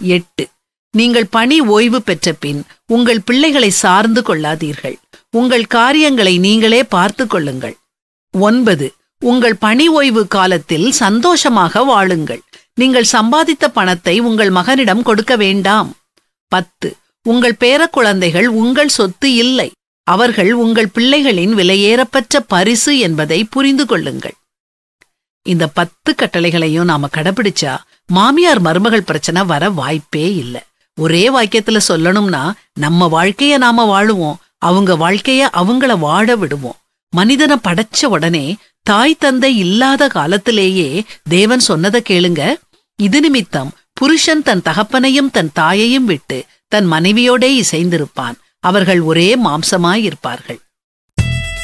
எட்டு நீங்கள் பணி ஓய்வு பெற்ற பின் உங்கள் பிள்ளைகளை சார்ந்து கொள்ளாதீர்கள் உங்கள் காரியங்களை நீங்களே பார்த்துக் கொள்ளுங்கள் ஒன்பது உங்கள் பணி ஓய்வு காலத்தில் சந்தோஷமாக வாழுங்கள் நீங்கள் சம்பாதித்த பணத்தை உங்கள் மகனிடம் கொடுக்க வேண்டாம் பத்து உங்கள் பேரக்குழந்தைகள் உங்கள் சொத்து இல்லை அவர்கள் உங்கள் பிள்ளைகளின் விலையேறப்பெற்ற பரிசு என்பதை புரிந்து கொள்ளுங்கள் இந்த பத்து கட்டளைகளையும் நாம கடைபிடிச்சா மாமியார் மருமகள் பிரச்சனை வர வாய்ப்பே இல்ல ஒரே வாக்கியத்துல சொல்லணும்னா நம்ம வாழ்க்கைய நாம வாழுவோம் அவங்க வாழ்க்கைய அவங்கள வாழ விடுவோம் மனிதனை படைச்ச உடனே தாய் தந்தை இல்லாத காலத்திலேயே தேவன் சொன்னதை கேளுங்க இது நிமித்தம் புருஷன் தன் தகப்பனையும் தன் தாயையும் விட்டு தன் மனைவியோடே இசைந்திருப்பான் அவர்கள் ஒரே மாம்சமாயிருப்பார்கள்